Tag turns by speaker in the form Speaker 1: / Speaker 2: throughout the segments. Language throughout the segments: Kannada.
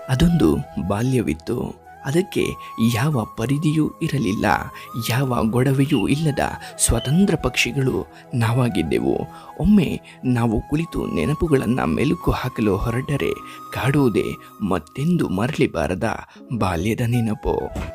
Speaker 1: ಅದೊಂದು ಬಾಲ್ಯವಿತ್ತು ಅದಕ್ಕೆ ಯಾವ ಪರಿಧಿಯೂ ಇರಲಿಲ್ಲ ಯಾವ ಗೊಡವೆಯೂ ಇಲ್ಲದ ಸ್ವತಂತ್ರ ಪಕ್ಷಿಗಳು ನಾವಾಗಿದ್ದೆವು ಒಮ್ಮೆ ನಾವು ಕುಳಿತು ನೆನಪುಗಳನ್ನು ಮೆಲುಕು ಹಾಕಲು ಹೊರಟರೆ ಕಾಡುವುದೇ ಮತ್ತೆಂದು ಮರಳಿ ಬಾರದ ಬಾಲ್ಯದ ನೆನಪು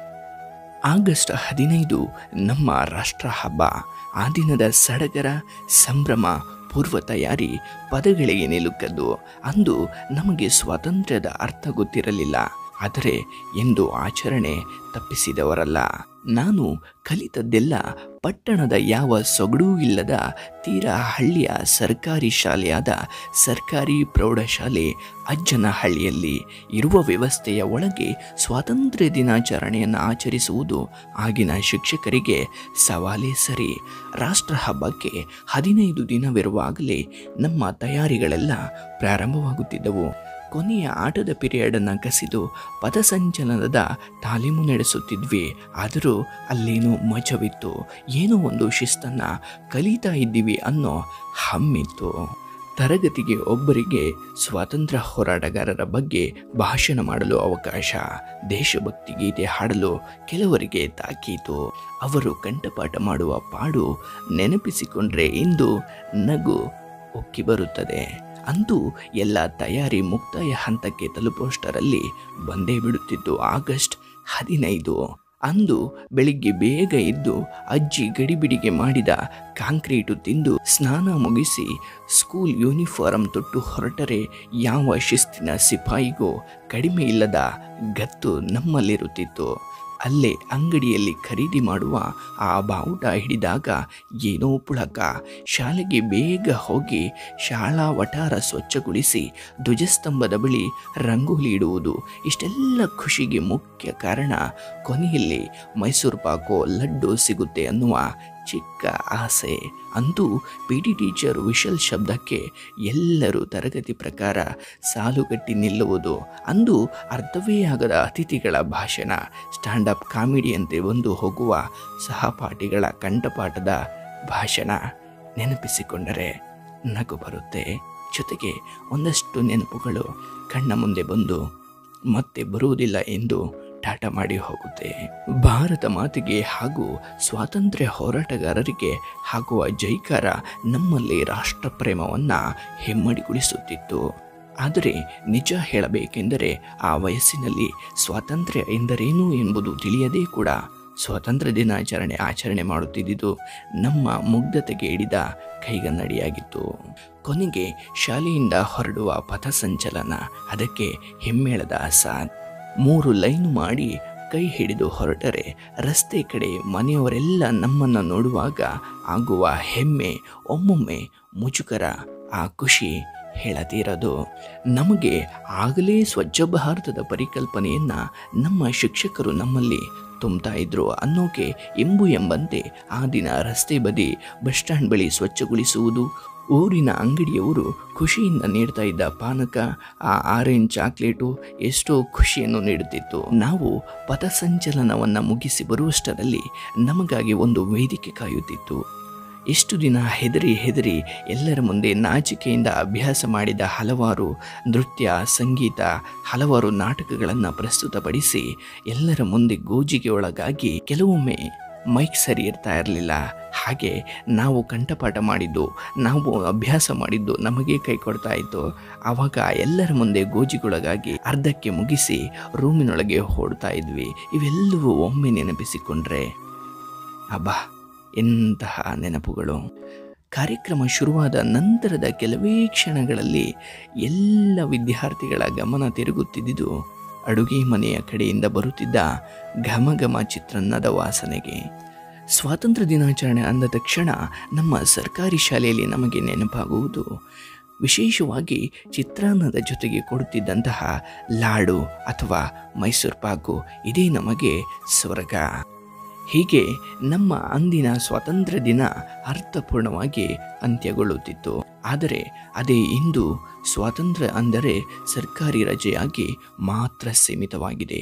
Speaker 1: ಆಗಸ್ಟ್ ಹದಿನೈದು ನಮ್ಮ ರಾಷ್ಟ್ರ ಹಬ್ಬ ಆ ದಿನದ ಸಡಗರ ಸಂಭ್ರಮ ಪೂರ್ವ ತಯಾರಿ ಪದಗಳಿಗೆ ನಿಲುಕದ್ದು ಅಂದು ನಮಗೆ ಸ್ವಾತಂತ್ರ್ಯದ ಅರ್ಥ ಗೊತ್ತಿರಲಿಲ್ಲ ಆದರೆ ಎಂದು ಆಚರಣೆ ತಪ್ಪಿಸಿದವರಲ್ಲ ನಾನು ಕಲಿತದ್ದೆಲ್ಲ ಪಟ್ಟಣದ ಯಾವ ಸೊಗಡೂ ಇಲ್ಲದ ತೀರಾ ಹಳ್ಳಿಯ ಸರ್ಕಾರಿ ಶಾಲೆಯಾದ ಸರ್ಕಾರಿ ಪ್ರೌಢಶಾಲೆ ಅಜ್ಜನಹಳ್ಳಿಯಲ್ಲಿ ಇರುವ ವ್ಯವಸ್ಥೆಯ ಒಳಗೆ ಸ್ವಾತಂತ್ರ್ಯ ದಿನಾಚರಣೆಯನ್ನು ಆಚರಿಸುವುದು ಆಗಿನ ಶಿಕ್ಷಕರಿಗೆ ಸವಾಲೇ ಸರಿ ರಾಷ್ಟ್ರ ಹಬ್ಬಕ್ಕೆ ಹದಿನೈದು ದಿನವಿರುವಾಗಲೇ ನಮ್ಮ ತಯಾರಿಗಳೆಲ್ಲ ಪ್ರಾರಂಭವಾಗುತ್ತಿದ್ದವು ಕೊನೆಯ ಆಟದ ಪಿರಿಯಡನ್ನು ಕಸಿದು ಪಥಸಂಚಲನದ ತಾಲೀಮು ನಡೆಸುತ್ತಿದ್ವಿ ಆದರೂ ಅಲ್ಲೇನೋ ಮಜವಿತ್ತು ಏನೋ ಒಂದು ಶಿಸ್ತನ್ನು ಕಲಿತಾ ಇದ್ದೀವಿ ಅನ್ನೋ ಹಮ್ಮಿತ್ತು ತರಗತಿಗೆ ಒಬ್ಬರಿಗೆ ಸ್ವಾತಂತ್ರ್ಯ ಹೋರಾಟಗಾರರ ಬಗ್ಗೆ ಭಾಷಣ ಮಾಡಲು ಅವಕಾಶ ದೇಶಭಕ್ತಿ ಗೀತೆ ಹಾಡಲು ಕೆಲವರಿಗೆ ತಾಕೀತು ಅವರು ಕಂಠಪಾಠ ಮಾಡುವ ಪಾಡು ನೆನಪಿಸಿಕೊಂಡ್ರೆ ಇಂದು ನಗು ಉಕ್ಕಿ ಬರುತ್ತದೆ ಅಂತೂ ಎಲ್ಲ ತಯಾರಿ ಮುಕ್ತಾಯ ಹಂತಕ್ಕೆ ತಲುಪುವಷ್ಟರಲ್ಲಿ ಬಂದೇ ಬಿಡುತ್ತಿತ್ತು ಆಗಸ್ಟ್ ಹದಿನೈದು ಅಂದು ಬೆಳಿಗ್ಗೆ ಬೇಗ ಎದ್ದು ಅಜ್ಜಿ ಗಡಿಬಿಡಿಗೆ ಮಾಡಿದ ಕಾಂಕ್ರೀಟು ತಿಂದು ಸ್ನಾನ ಮುಗಿಸಿ ಸ್ಕೂಲ್ ಯೂನಿಫಾರಂ ತೊಟ್ಟು ಹೊರಟರೆ ಯಾವ ಶಿಸ್ತಿನ ಸಿಪಾಯಿಗೂ ಕಡಿಮೆ ಇಲ್ಲದ ಗತ್ತು ನಮ್ಮಲ್ಲಿರುತ್ತಿತ್ತು ಅಲ್ಲೇ ಅಂಗಡಿಯಲ್ಲಿ ಖರೀದಿ ಮಾಡುವ ಆ ಬಾವುಟ ಹಿಡಿದಾಗ ಏನೋ ಪುಳಕ ಶಾಲೆಗೆ ಬೇಗ ಹೋಗಿ ಶಾಲಾ ವಠಾರ ಸ್ವಚ್ಛಗೊಳಿಸಿ ಧ್ವಜಸ್ತಂಭದ ಬಳಿ ರಂಗೋಲಿ ಇಡುವುದು ಇಷ್ಟೆಲ್ಲ ಖುಷಿಗೆ ಮುಖ್ಯ ಕಾರಣ ಕೊನೆಯಲ್ಲಿ ಮೈಸೂರು ಪಾಕೋ ಲಡ್ಡು ಸಿಗುತ್ತೆ ಅನ್ನುವ ಚಿಕ್ಕ ಆಸೆ ಅಂತೂ ಪಿ ಟಿ ಟೀಚರ್ ವಿಶಲ್ ಶಬ್ದಕ್ಕೆ ಎಲ್ಲರೂ ತರಗತಿ ಪ್ರಕಾರ ಸಾಲುಗಟ್ಟಿ ನಿಲ್ಲುವುದು ಅಂದು ಅರ್ಥವೇ ಆಗದ ಅತಿಥಿಗಳ ಭಾಷಣ ಸ್ಟ್ಯಾಂಡಪ್ ಕಾಮಿಡಿಯಂತೆ ಬಂದು ಹೋಗುವ ಸಹಪಾಠಿಗಳ ಕಂಠಪಾಠದ ಭಾಷಣ ನೆನಪಿಸಿಕೊಂಡರೆ ನಗು ಬರುತ್ತೆ ಜೊತೆಗೆ ಒಂದಷ್ಟು ನೆನಪುಗಳು ಕಣ್ಣ ಮುಂದೆ ಬಂದು ಮತ್ತೆ ಬರುವುದಿಲ್ಲ ಎಂದು ಟಾಟ ಮಾಡಿ ಹೋಗುತ್ತೆ ಭಾರತ ಮಾತೆಗೆ ಹಾಗೂ ಸ್ವಾತಂತ್ರ್ಯ ಹೋರಾಟಗಾರರಿಗೆ ಹಾಕುವ ಜೈಕಾರ ನಮ್ಮಲ್ಲಿ ರಾಷ್ಟ್ರ ಪ್ರೇಮವನ್ನು ಹೆಮ್ಮಡಿಗೊಳಿಸುತ್ತಿತ್ತು ಆದರೆ ನಿಜ ಹೇಳಬೇಕೆಂದರೆ ಆ ವಯಸ್ಸಿನಲ್ಲಿ ಸ್ವಾತಂತ್ರ್ಯ ಎಂದರೇನು ಎಂಬುದು ತಿಳಿಯದೇ ಕೂಡ ಸ್ವಾತಂತ್ರ್ಯ ದಿನಾಚರಣೆ ಆಚರಣೆ ಮಾಡುತ್ತಿದ್ದುದು ನಮ್ಮ ಮುಗ್ಧತೆಗೆ ಹಿಡಿದ ಕೈಗನ್ನಡಿಯಾಗಿತ್ತು ಕೊನೆಗೆ ಶಾಲೆಯಿಂದ ಹೊರಡುವ ಪಥಸಂಚಲನ ಅದಕ್ಕೆ ಹೆಮ್ಮೇಳದ ಸಾಥ್ ಮೂರು ಲೈನು ಮಾಡಿ ಕೈ ಹಿಡಿದು ಹೊರಟರೆ ರಸ್ತೆ ಕಡೆ ಮನೆಯವರೆಲ್ಲ ನಮ್ಮನ್ನು ನೋಡುವಾಗ ಆಗುವ ಹೆಮ್ಮೆ ಒಮ್ಮೊಮ್ಮೆ ಮುಜುಗರ ಆ ಖುಷಿ ಹೇಳತೀರದು ನಮಗೆ ಆಗಲೇ ಸ್ವಚ್ಛ ಭಾರತದ ಪರಿಕಲ್ಪನೆಯನ್ನ ನಮ್ಮ ಶಿಕ್ಷಕರು ನಮ್ಮಲ್ಲಿ ತುಂಬ್ತಾ ಇದ್ರು ಅನ್ನೋಕೆ ಎಂಬು ಎಂಬಂತೆ ಆ ದಿನ ರಸ್ತೆ ಬದಿ ಬಸ್ ಸ್ಟ್ಯಾಂಡ್ ಬಳಿ ಸ್ವಚ್ಛಗೊಳಿಸುವುದು ಊರಿನ ಅಂಗಡಿಯವರು ಖುಷಿಯಿಂದ ನೀಡ್ತಾ ಇದ್ದ ಪಾನಕ ಆ ಆರೆಂಜ್ ಚಾಕ್ಲೇಟು ಎಷ್ಟೋ ಖುಷಿಯನ್ನು ನೀಡುತ್ತಿತ್ತು ನಾವು ಪಥಸಂಚಲನವನ್ನು ಮುಗಿಸಿ ಬರುವಷ್ಟರಲ್ಲಿ ನಮಗಾಗಿ ಒಂದು ವೇದಿಕೆ ಕಾಯುತ್ತಿತ್ತು ಇಷ್ಟು ದಿನ ಹೆದರಿ ಹೆದರಿ ಎಲ್ಲರ ಮುಂದೆ ನಾಚಿಕೆಯಿಂದ ಅಭ್ಯಾಸ ಮಾಡಿದ ಹಲವಾರು ನೃತ್ಯ ಸಂಗೀತ ಹಲವಾರು ನಾಟಕಗಳನ್ನು ಪ್ರಸ್ತುತಪಡಿಸಿ ಎಲ್ಲರ ಮುಂದೆ ಗೋಜಿಗೆ ಒಳಗಾಗಿ ಕೆಲವೊಮ್ಮೆ ಮೈಕ್ ಸರಿ ಇರ್ತಾ ಇರಲಿಲ್ಲ ಹಾಗೆ ನಾವು ಕಂಠಪಾಠ ಮಾಡಿದ್ದು ನಾವು ಅಭ್ಯಾಸ ಮಾಡಿದ್ದು ನಮಗೆ ಕೈ ಕೊಡ್ತಾ ಇತ್ತು ಆವಾಗ ಎಲ್ಲರ ಮುಂದೆ ಗೋಜಿಗೊಳಗಾಗಿ ಅರ್ಧಕ್ಕೆ ಮುಗಿಸಿ ರೂಮಿನೊಳಗೆ ಓಡ್ತಾ ಇದ್ವಿ ಇವೆಲ್ಲವೂ ಒಮ್ಮೆ ನೆನಪಿಸಿಕೊಂಡ್ರೆ ಅಬ್ಬಾ ಎಂತಹ ನೆನಪುಗಳು ಕಾರ್ಯಕ್ರಮ ಶುರುವಾದ ನಂತರದ ಕೆಲವೇ ಕ್ಷಣಗಳಲ್ಲಿ ಎಲ್ಲ ವಿದ್ಯಾರ್ಥಿಗಳ ಗಮನ ತಿರುಗುತ್ತಿದ್ದುದು ಅಡುಗೆ ಮನೆಯ ಕಡೆಯಿಂದ ಬರುತ್ತಿದ್ದ ಘಮ ಘಮ ಚಿತ್ರಾನ್ನದ ವಾಸನೆಗೆ ಸ್ವಾತಂತ್ರ್ಯ ದಿನಾಚರಣೆ ಅಂದ ತಕ್ಷಣ ನಮ್ಮ ಸರ್ಕಾರಿ ಶಾಲೆಯಲ್ಲಿ ನಮಗೆ ನೆನಪಾಗುವುದು ವಿಶೇಷವಾಗಿ ಚಿತ್ರಾನ್ನದ ಜೊತೆಗೆ ಕೊಡುತ್ತಿದ್ದಂತಹ ಲಾಡು ಅಥವಾ ಮೈಸೂರು ಪಾಕು ಇದೇ ನಮಗೆ ಸ್ವರ್ಗ ಹೀಗೆ ನಮ್ಮ ಅಂದಿನ ಸ್ವಾತಂತ್ರ್ಯ ದಿನ ಅರ್ಥಪೂರ್ಣವಾಗಿ ಅಂತ್ಯಗೊಳ್ಳುತ್ತಿತ್ತು ಆದರೆ ಅದೇ ಇಂದು ಸ್ವಾತಂತ್ರ್ಯ ಅಂದರೆ ಸರ್ಕಾರಿ ರಜೆಯಾಗಿ ಮಾತ್ರ ಸೀಮಿತವಾಗಿದೆ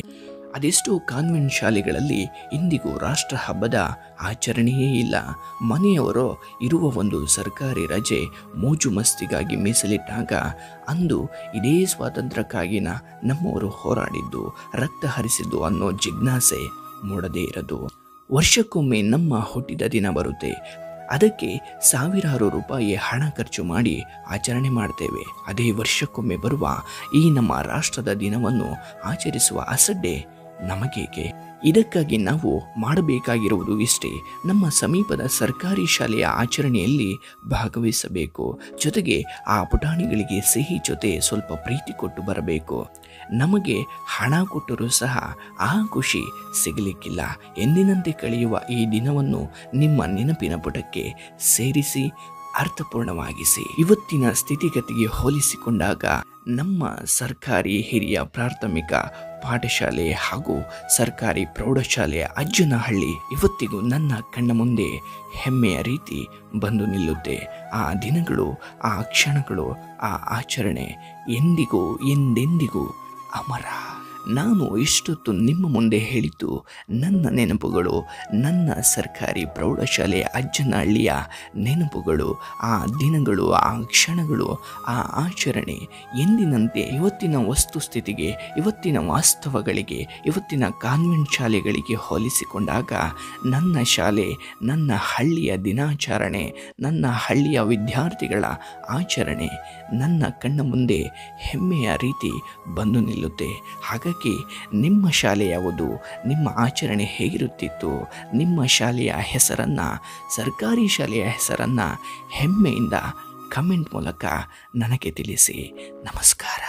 Speaker 1: ಅದೆಷ್ಟೋ ಕಾನ್ವೆಂಟ್ ಶಾಲೆಗಳಲ್ಲಿ ಇಂದಿಗೂ ರಾಷ್ಟ್ರ ಹಬ್ಬದ ಆಚರಣೆಯೇ ಇಲ್ಲ ಮನೆಯವರು ಇರುವ ಒಂದು ಸರ್ಕಾರಿ ರಜೆ ಮೋಜು ಮಸ್ತಿಗಾಗಿ ಮೀಸಲಿಟ್ಟಾಗ ಅಂದು ಇದೇ ಸ್ವಾತಂತ್ರ್ಯಕ್ಕಾಗಿ ನ- ನಮ್ಮವರು ಹೋರಾಡಿದ್ದು ರಕ್ತ ಹರಿಸಿದ್ದು ಅನ್ನೋ ಜಿಜ್ಞಾಸೆ ಮೂಡದೇ ಇರದು ವರ್ಷಕ್ಕೊಮ್ಮೆ ನಮ್ಮ ಹುಟ್ಟಿದ ದಿನ ಬರುತ್ತೆ ಅದಕ್ಕೆ ಸಾವಿರಾರು ರೂಪಾಯಿ ಹಣ ಖರ್ಚು ಮಾಡಿ ಆಚರಣೆ ಮಾಡ್ತೇವೆ ಅದೇ ವರ್ಷಕ್ಕೊಮ್ಮೆ ಬರುವ ಈ ನಮ್ಮ ರಾಷ್ಟ್ರದ ದಿನವನ್ನು ಆಚರಿಸುವ ಅಸಡ್ಡೆ ನಮಗೇಕೆ ಇದಕ್ಕಾಗಿ ನಾವು ಮಾಡಬೇಕಾಗಿರುವುದು ಇಷ್ಟೇ ನಮ್ಮ ಸಮೀಪದ ಸರ್ಕಾರಿ ಶಾಲೆಯ ಆಚರಣೆಯಲ್ಲಿ ಭಾಗವಹಿಸಬೇಕು ಜೊತೆಗೆ ಆ ಪುಟಾಣಿಗಳಿಗೆ ಸಿಹಿ ಜೊತೆ ಸ್ವಲ್ಪ ಪ್ರೀತಿ ಕೊಟ್ಟು ಬರಬೇಕು ನಮಗೆ ಹಣ ಕೊಟ್ಟರೂ ಸಹ ಆ ಖುಷಿ ಸಿಗಲಿಕ್ಕಿಲ್ಲ ಎಂದಿನಂತೆ ಕಳೆಯುವ ಈ ದಿನವನ್ನು ನಿಮ್ಮ ನೆನಪಿನ ಪುಟಕ್ಕೆ ಸೇರಿಸಿ ಅರ್ಥಪೂರ್ಣವಾಗಿಸಿ ಇವತ್ತಿನ ಸ್ಥಿತಿಗತಿಗೆ ಹೋಲಿಸಿಕೊಂಡಾಗ ನಮ್ಮ ಸರ್ಕಾರಿ ಹಿರಿಯ ಪ್ರಾಥಮಿಕ ಪಾಠಶಾಲೆ ಹಾಗೂ ಸರ್ಕಾರಿ ಪ್ರೌಢಶಾಲೆಯ ಅಜ್ಜನಹಳ್ಳಿ ಇವತ್ತಿಗೂ ನನ್ನ ಕಣ್ಣ ಮುಂದೆ ಹೆಮ್ಮೆಯ ರೀತಿ ಬಂದು ನಿಲ್ಲುತ್ತೆ ಆ ದಿನಗಳು ಆ ಕ್ಷಣಗಳು ಆ ಆಚರಣೆ ಎಂದಿಗೂ ಎಂದೆಂದಿಗೂ ಅಮರ ನಾನು ಇಷ್ಟೊತ್ತು ನಿಮ್ಮ ಮುಂದೆ ಹೇಳಿದ್ದು ನನ್ನ ನೆನಪುಗಳು ನನ್ನ ಸರ್ಕಾರಿ ಪ್ರೌಢಶಾಲೆಯ ಅಜ್ಜನಹಳ್ಳಿಯ ನೆನಪುಗಳು ಆ ದಿನಗಳು ಆ ಕ್ಷಣಗಳು ಆ ಆಚರಣೆ ಎಂದಿನಂತೆ ಇವತ್ತಿನ ವಸ್ತುಸ್ಥಿತಿಗೆ ಇವತ್ತಿನ ವಾಸ್ತವಗಳಿಗೆ ಇವತ್ತಿನ ಕಾನ್ವೆಂಟ್ ಶಾಲೆಗಳಿಗೆ ಹೋಲಿಸಿಕೊಂಡಾಗ ನನ್ನ ಶಾಲೆ ನನ್ನ ಹಳ್ಳಿಯ ದಿನಾಚರಣೆ ನನ್ನ ಹಳ್ಳಿಯ ವಿದ್ಯಾರ್ಥಿಗಳ ಆಚರಣೆ ನನ್ನ ಕಣ್ಣ ಮುಂದೆ ಹೆಮ್ಮೆಯ ರೀತಿ ಬಂದು ನಿಲ್ಲುತ್ತೆ ಹಾಗಾಗಿ ನಿಮ್ಮ ಶಾಲೆ ಯಾವುದು ನಿಮ್ಮ ಆಚರಣೆ ಹೇಗಿರುತ್ತಿತ್ತು ನಿಮ್ಮ ಶಾಲೆಯ ಹೆಸರನ್ನು ಸರ್ಕಾರಿ ಶಾಲೆಯ ಹೆಸರನ್ನು ಹೆಮ್ಮೆಯಿಂದ ಕಮೆಂಟ್ ಮೂಲಕ ನನಗೆ ತಿಳಿಸಿ ನಮಸ್ಕಾರ